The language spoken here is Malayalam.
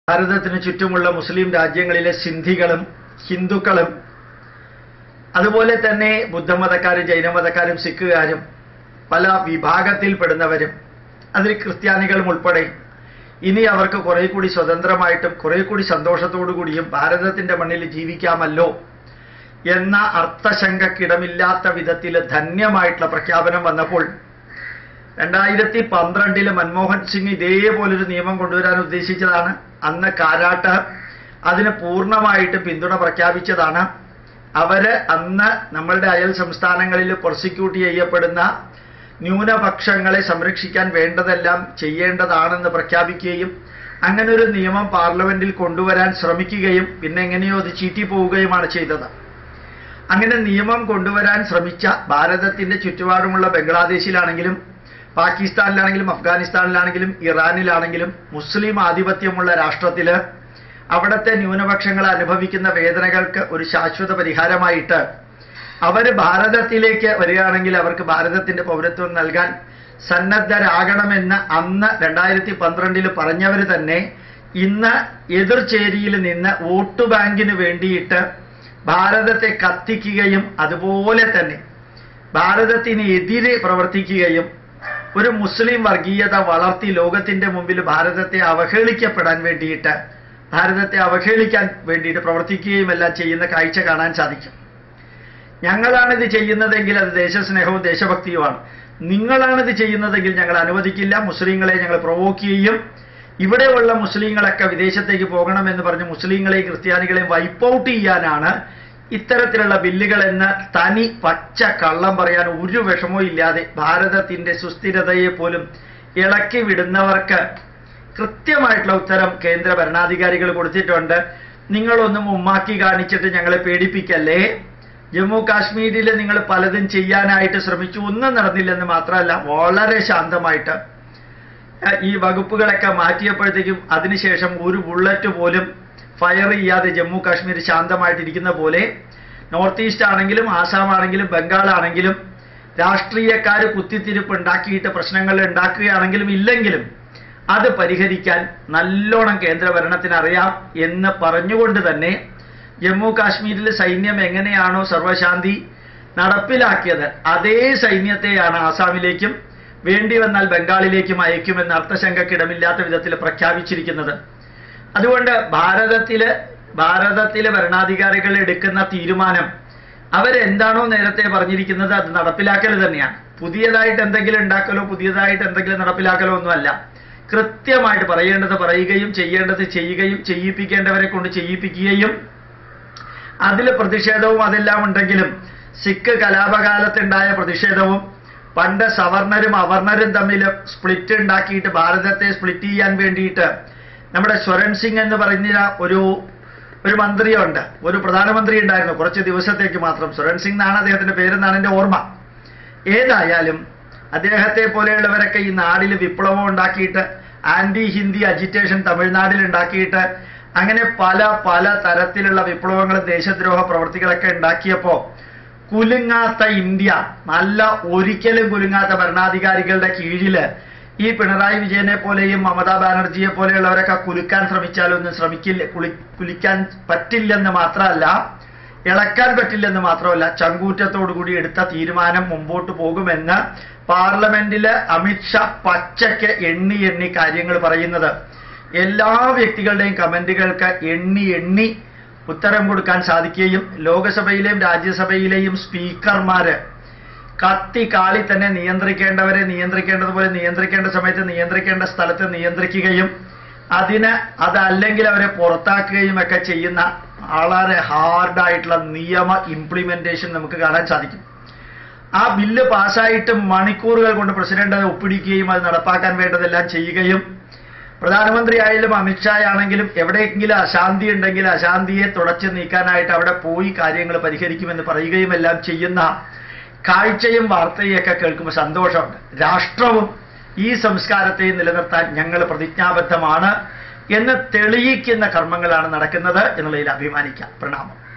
ഭാരതത്തിന് ചുറ്റുമുള്ള മുസ്ലിം രാജ്യങ്ങളിലെ സിന്ധികളും ഹിന്ദുക്കളും അതുപോലെ തന്നെ ബുദ്ധമതക്കാരും ജൈനമതക്കാരും സിഖുകാരും പല വിഭാഗത്തിൽപ്പെടുന്നവരും അതിൽ ക്രിസ്ത്യാനികളും ഉൾപ്പെടെ ഇനി അവർക്ക് കുറെ കൂടി സ്വതന്ത്രമായിട്ടും കുറെ കൂടി സന്തോഷത്തോടു കൂടിയും ഭാരതത്തിന്റെ മണ്ണിൽ ജീവിക്കാമല്ലോ എന്ന അർത്ഥശങ്കക്കിടമില്ലാത്ത വിധത്തിൽ ധന്യമായിട്ടുള്ള പ്രഖ്യാപനം വന്നപ്പോൾ രണ്ടായിരത്തി പന്ത്രണ്ടില് മൻമോഹൻ സിംഗ് ഇതേപോലൊരു നിയമം കൊണ്ടുവരാൻ ഉദ്ദേശിച്ചതാണ് അന്ന് കാരാട്ട് അതിന് പൂർണ്ണമായിട്ട് പിന്തുണ പ്രഖ്യാപിച്ചതാണ് അവര് അന്ന് നമ്മളുടെ അയൽ സംസ്ഥാനങ്ങളിൽ പ്രോസിക്യൂട്ട് ചെയ്യപ്പെടുന്ന ന്യൂനപക്ഷങ്ങളെ സംരക്ഷിക്കാൻ വേണ്ടതെല്ലാം ചെയ്യേണ്ടതാണെന്ന് പ്രഖ്യാപിക്കുകയും അങ്ങനെ ഒരു നിയമം പാർലമെന്റിൽ കൊണ്ടുവരാൻ ശ്രമിക്കുകയും പിന്നെ എങ്ങനെയോ അത് ചീറ്റി പോവുകയുമാണ് ചെയ്തത് അങ്ങനെ നിയമം കൊണ്ടുവരാൻ ശ്രമിച്ച ഭാരതത്തിന്റെ ചുറ്റുപാടുമുള്ള ബംഗ്ലാദേശിലാണെങ്കിലും പാകിസ്ഥാനിലാണെങ്കിലും അഫ്ഗാനിസ്ഥാനിലാണെങ്കിലും ഇറാനിലാണെങ്കിലും മുസ്ലിം ആധിപത്യമുള്ള രാഷ്ട്രത്തില് അവിടുത്തെ ന്യൂനപക്ഷങ്ങൾ അനുഭവിക്കുന്ന വേദനകൾക്ക് ഒരു ശാശ്വത പരിഹാരമായിട്ട് അവർ ഭാരതത്തിലേക്ക് വരികയാണെങ്കിൽ അവർക്ക് ഭാരതത്തിന്റെ പൗരത്വം നൽകാൻ സന്നദ്ധരാകണമെന്ന് അന്ന് രണ്ടായിരത്തി പന്ത്രണ്ടിൽ പറഞ്ഞവർ തന്നെ ഇന്ന് എതിർചേരിയിൽ നിന്ന് വോട്ട് ബാങ്കിന് വേണ്ടിയിട്ട് ഭാരതത്തെ കത്തിക്കുകയും അതുപോലെ തന്നെ ഭാരതത്തിന് എതിരെ പ്രവർത്തിക്കുകയും ഒരു മുസ്ലിം വർഗീയത വളർത്തി ലോകത്തിന്റെ മുമ്പിൽ ഭാരതത്തെ അവഹേളിക്കപ്പെടാൻ വേണ്ടിയിട്ട് ഭാരതത്തെ അവഹേളിക്കാൻ വേണ്ടിയിട്ട് പ്രവർത്തിക്കുകയും എല്ലാം ചെയ്യുന്ന കാഴ്ച കാണാൻ സാധിക്കും ഞങ്ങളാണിത് ചെയ്യുന്നതെങ്കിൽ അത് ദേശസ്നേഹവും ദേശഭക്തിയുമാണ് നിങ്ങളാണിത് ചെയ്യുന്നതെങ്കിൽ ഞങ്ങൾ അനുവദിക്കില്ല മുസ്ലിങ്ങളെ ഞങ്ങൾ പ്രൊവോക്ക് ചെയ്യും ഇവിടെയുള്ള മുസ്ലിങ്ങളൊക്കെ വിദേശത്തേക്ക് പോകണമെന്ന് പറഞ്ഞ് മുസ്ലിങ്ങളെയും ക്രിസ്ത്യാനികളെയും വൈപ്പ് ഔട്ട് ചെയ്യാനാണ് ഇത്തരത്തിലുള്ള ബില്ലുകൾ എന്ന് തനി പച്ച കള്ളം പറയാൻ ഒരു വിഷമവും ഇല്ലാതെ ഭാരതത്തിന്റെ സുസ്ഥിരതയെ പോലും ഇളക്കി വിടുന്നവർക്ക് കൃത്യമായിട്ടുള്ള ഉത്തരം കേന്ദ്ര ഭരണാധികാരികൾ കൊടുത്തിട്ടുണ്ട് നിങ്ങളൊന്നും ഉമ്മാക്കി കാണിച്ചിട്ട് ഞങ്ങളെ പേടിപ്പിക്കല്ലേ ജമ്മു കാശ്മീരിൽ നിങ്ങൾ പലതും ചെയ്യാനായിട്ട് ശ്രമിച്ചു ഒന്നും നടന്നില്ലെന്ന് മാത്രമല്ല വളരെ ശാന്തമായിട്ട് അഹ് ഈ വകുപ്പുകളൊക്കെ മാറ്റിയപ്പോഴത്തേക്കും അതിനുശേഷം ഒരു ബുള്ളറ്റ് പോലും ഫയർ ചെയ്യാതെ ജമ്മു കാശ്മീർ ശാന്തമായിട്ടിരിക്കുന്ന പോലെ നോർത്ത് ഈസ്റ്റ് ആണെങ്കിലും ആസാം ആണെങ്കിലും ബംഗാൾ ആണെങ്കിലും രാഷ്ട്രീയക്കാർ കുത്തിത്തിരിപ്പ് ഉണ്ടാക്കിയിട്ട് പ്രശ്നങ്ങൾ ഉണ്ടാക്കുകയാണെങ്കിലും ഇല്ലെങ്കിലും അത് പരിഹരിക്കാൻ നല്ലോണം കേന്ദ്ര ഭരണത്തിന് അറിയാം എന്ന് പറഞ്ഞുകൊണ്ട് തന്നെ ജമ്മു കാശ്മീരിൽ സൈന്യം എങ്ങനെയാണോ സർവശാന്തി നടപ്പിലാക്കിയത് അതേ സൈന്യത്തെയാണ് ആസാമിലേക്കും വേണ്ടി വന്നാൽ ബംഗാളിലേക്കും അയക്കുമെന്ന് അർത്ഥശങ്കക്കിടമില്ലാത്ത വിധത്തിൽ പ്രഖ്യാപിച്ചിരിക്കുന്നത് അതുകൊണ്ട് ഭാരതത്തില് ഭാരതത്തിലെ ഭരണാധികാരികൾ എടുക്കുന്ന തീരുമാനം അവരെന്താണോ നേരത്തെ പറഞ്ഞിരിക്കുന്നത് അത് നടപ്പിലാക്കൽ തന്നെയാണ് പുതിയതായിട്ട് എന്തെങ്കിലും ഉണ്ടാക്കലോ പുതിയതായിട്ട് എന്തെങ്കിലും നടപ്പിലാക്കലോ ഒന്നുമല്ല കൃത്യമായിട്ട് പറയേണ്ടത് പറയുകയും ചെയ്യേണ്ടത് ചെയ്യുകയും ചെയ്യിപ്പിക്കേണ്ടവരെ കൊണ്ട് ചെയ്യിപ്പിക്കുകയും അതിൽ പ്രതിഷേധവും അതെല്ലാം ഉണ്ടെങ്കിലും സിഖ് കലാപകാലത്തുണ്ടായ പ്രതിഷേധവും പണ്ട് സവർണരും അവർണരും തമ്മിൽ സ്പ്ലിറ്റ് ഉണ്ടാക്കിയിട്ട് ഭാരതത്തെ സ്പ്ലിറ്റ് ചെയ്യാൻ വേണ്ടിയിട്ട് നമ്മുടെ സ്വരൺ സിംഗ് എന്ന് പറഞ്ഞ ഒരു ഒരു മന്ത്രിയുണ്ട് ഒരു പ്രധാനമന്ത്രി ഉണ്ടായിരുന്നു കുറച്ച് ദിവസത്തേക്ക് മാത്രം സ്വരൺ സിംഗ് എന്നാണ് അദ്ദേഹത്തിന്റെ പേരെന്നാണ് എൻ്റെ ഓർമ്മ ഏതായാലും അദ്ദേഹത്തെ പോലെയുള്ളവരൊക്കെ ഈ നാടിൽ വിപ്ലവം ഉണ്ടാക്കിയിട്ട് ആന്റി ഹിന്ദി അജിറ്റേഷൻ തമിഴ്നാട്ടിൽ ഉണ്ടാക്കിയിട്ട് അങ്ങനെ പല പല തരത്തിലുള്ള വിപ്ലവങ്ങളും ദേശദ്രോഹ പ്രവർത്തികളൊക്കെ ഉണ്ടാക്കിയപ്പോൾ കുലുങ്ങാത്ത ഇന്ത്യ നല്ല ഒരിക്കലും കുലുങ്ങാത്ത ഭരണാധികാരികളുടെ കീഴില് ഈ പിണറായി വിജയനെ പോലെയും മമതാ ബാനർജിയെ പോലെയുള്ളവരൊക്കെ കുലുക്കാൻ ശ്രമിച്ചാലൊന്നും ശ്രമിക്കില്ല കുളി കുലിക്കാൻ പറ്റില്ലെന്ന് മാത്രമല്ല ഇളക്കാൻ പറ്റില്ലെന്ന് മാത്രമല്ല ചങ്കൂറ്റത്തോടു കൂടി എടുത്ത തീരുമാനം മുമ്പോട്ട് പോകുമെന്ന് പാർലമെന്റില് അമിത്ഷാ പച്ചയ്ക്ക് എണ്ണി എണ്ണി കാര്യങ്ങൾ പറയുന്നത് എല്ലാ വ്യക്തികളുടെയും കമന്റുകൾക്ക് എണ്ണി എണ്ണി ഉത്തരം കൊടുക്കാൻ സാധിക്കുകയും ലോകസഭയിലെയും രാജ്യസഭയിലെയും സ്പീക്കർമാര് കത്തി കാളി തന്നെ നിയന്ത്രിക്കേണ്ടവരെ നിയന്ത്രിക്കേണ്ടതുപോലെ നിയന്ത്രിക്കേണ്ട സമയത്ത് നിയന്ത്രിക്കേണ്ട സ്ഥലത്ത് നിയന്ത്രിക്കുകയും അതിന് അതല്ലെങ്കിൽ അവരെ പുറത്താക്കുകയും ഒക്കെ ചെയ്യുന്ന വളരെ ഹാർഡായിട്ടുള്ള നിയമ ഇംപ്ലിമെന്റേഷൻ നമുക്ക് കാണാൻ സാധിക്കും ആ ബില്ല് പാസ്സായിട്ട് മണിക്കൂറുകൾ കൊണ്ട് പ്രസിഡന്റ് അത് ഒപ്പിടിക്കുകയും അത് നടപ്പാക്കാൻ വേണ്ടതെല്ലാം ചെയ്യുകയും പ്രധാനമന്ത്രി ആയാലും അമിത്ഷാ ആണെങ്കിലും എവിടെയെങ്കിലും അശാന്തി ഉണ്ടെങ്കിൽ അശാന്തിയെ തുടച്ചു നീക്കാനായിട്ട് അവിടെ പോയി കാര്യങ്ങൾ പരിഹരിക്കുമെന്ന് പറയുകയും എല്ലാം ചെയ്യുന്ന കാഴ്ചയും വാർത്തയൊക്കെ കേൾക്കുമ്പോൾ സന്തോഷമുണ്ട് രാഷ്ട്രവും ഈ സംസ്കാരത്തെ നിലനിർത്താൻ ഞങ്ങൾ പ്രതിജ്ഞാബദ്ധമാണ് എന്ന് തെളിയിക്കുന്ന കർമ്മങ്ങളാണ് നടക്കുന്നത് എന്നുള്ളതിൽ അഭിമാനിക്കാം പ്രണാമം